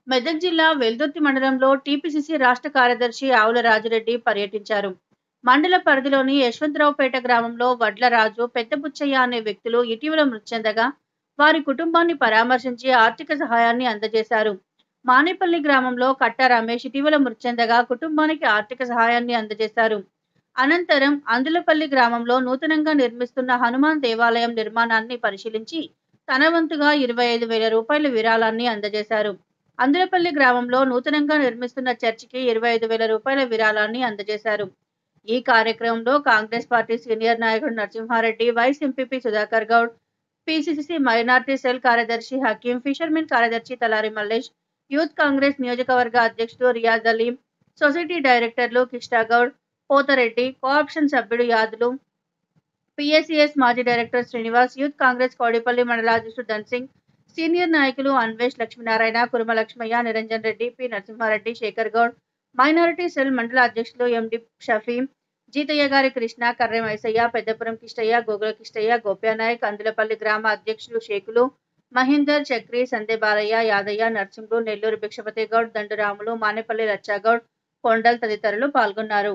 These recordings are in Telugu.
మెదక్ జిల్లా వెల్దుర్తి మండలంలో టీపీసీసీ రాష్ట్ర కార్యదర్శి ఆవుల రాజిరెడ్డి పర్యటించారు మండల పరిధిలోని యశ్వంతరావుపేట గ్రామంలో వడ్ల రాజు పెద్ద బుచ్చయ్య అనే వ్యక్తులు ఇటీవల మృతి చెందగా వారి కుటుంబాన్ని పరామర్శించి ఆర్థిక సహాయాన్ని అందజేశారు మానేపల్లి గ్రామంలో కట్ట రమేష్ ఇటీవల మృతి చెందగా కుటుంబానికి ఆర్థిక సహాయాన్ని అందజేశారు అనంతరం అందులపల్లి గ్రామంలో నూతనంగా నిర్మిస్తున్న హనుమాన్ దేవాలయం నిర్మాణాన్ని పరిశీలించి తన వంతుగా ఇరవై ఐదు వేల రూపాయల విరాళాన్ని అందజేశారు అందులపల్లి గ్రామంలో నూతనంగా నిర్మిస్తున్న చర్చికి ఇరవై ఐదు వేల రూపాయల విరాళాన్ని అందజేశారు ఈ కార్యక్రమంలో కాంగ్రెస్ పార్టీ సీనియర్ నాయకుడు Narasimha Reddy vice MPP Sudhakar Goud PCCC minority cell కార్యదర్శి హకీం ఫిషర్మెన్ కార్యదర్శి తలారి మల్లేష్ యూత్ కాంగ్రెస్ నియోజకవర్గ అధ్యక్షుడు రియాజ్ అలీం సొసైటీ డైరెక్టర్లు కిష్టాగౌడ్ పోతరెడ్డి కోఆప్షన్ సభ్యుడు యాదులు పిఎస్సిఎస్ మాజీ director Srinivas youth Congress Kowdipally మండలాధ్యక్షుడు ధన్ సింగ్ సీనియర్ నాయకులు Anvesh Lakshminarayana Kuruma Lakshmaiah Niranjan Reddy P Narasimha Reddy Shekar Goud minority cell mandal అధ్యక్షులు ఎండి షఫీం జీతయ్య గారి కృష్ణ కర్రె మైసయ్య పెద్దపురం కిష్టయ్య గోగుల కిష్టయ్య గోప్యానాయక్ అందులపల్లి గ్రామ అధ్యక్షులు షేకులు మహేందర్ చక్రి సందే బాలయ్య యాదయ్య నర్సింహులు నెల్లూరు భిక్షపతి గౌడ్ దండురాములు మానేపల్లి లచ్చాగౌడ్ కొండల్ తదితరులు పాల్గొన్నారు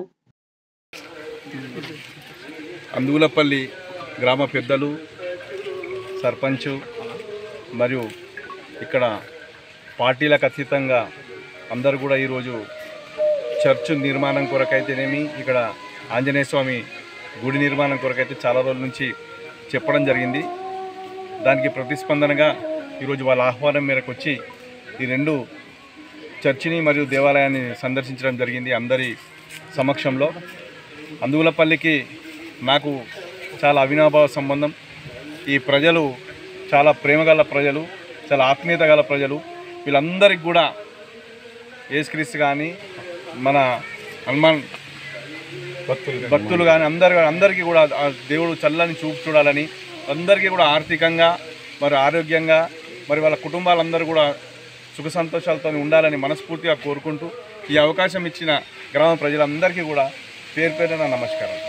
అందుగులపల్లి గ్రామ పెద్దలు సర్పంచు మరియు ఇక్కడ పార్టీలకు అతీతంగా అందరూ కూడా ఈరోజు చర్చ్ నిర్మాణం కొరకైతేనేమి ఇక్కడ ఆంజనేయ స్వామి గుడి నిర్మాణం కొరకైతే చాలా రోజుల నుంచి చెప్పడం జరిగింది దానికి ప్రతిస్పందనగా ఈరోజు వాళ్ళ ఆహ్వానం మేరకు వచ్చి ఈ రెండు చర్చిని మరియు దేవాలయాన్ని సందర్శించడం జరిగింది అందరి సమక్షంలో అందుగులపల్లికి నాకు చాలా అవినాభావ సంబంధం ఈ ప్రజలు చాలా ప్రేమగల ప్రజలు చాలా ఆత్మీయత గల ప్రజలు వీళ్ళందరికీ కూడా ఏసుక్రీస్తు కానీ మన హనుమాన్ భక్తులు భక్తులు కానీ అందరు అందరికీ కూడా ఆ దేవుడు చల్లని చూపు చూడాలని అందరికీ కూడా ఆర్థికంగా మరి ఆరోగ్యంగా మరి వాళ్ళ కుటుంబాలందరూ కూడా సుఖ సంతోషాలతో ఉండాలని మనస్ఫూర్తిగా కోరుకుంటూ ఈ అవకాశం ఇచ్చిన గ్రామ ప్రజలందరికీ కూడా పేరు పేరున నమస్కారం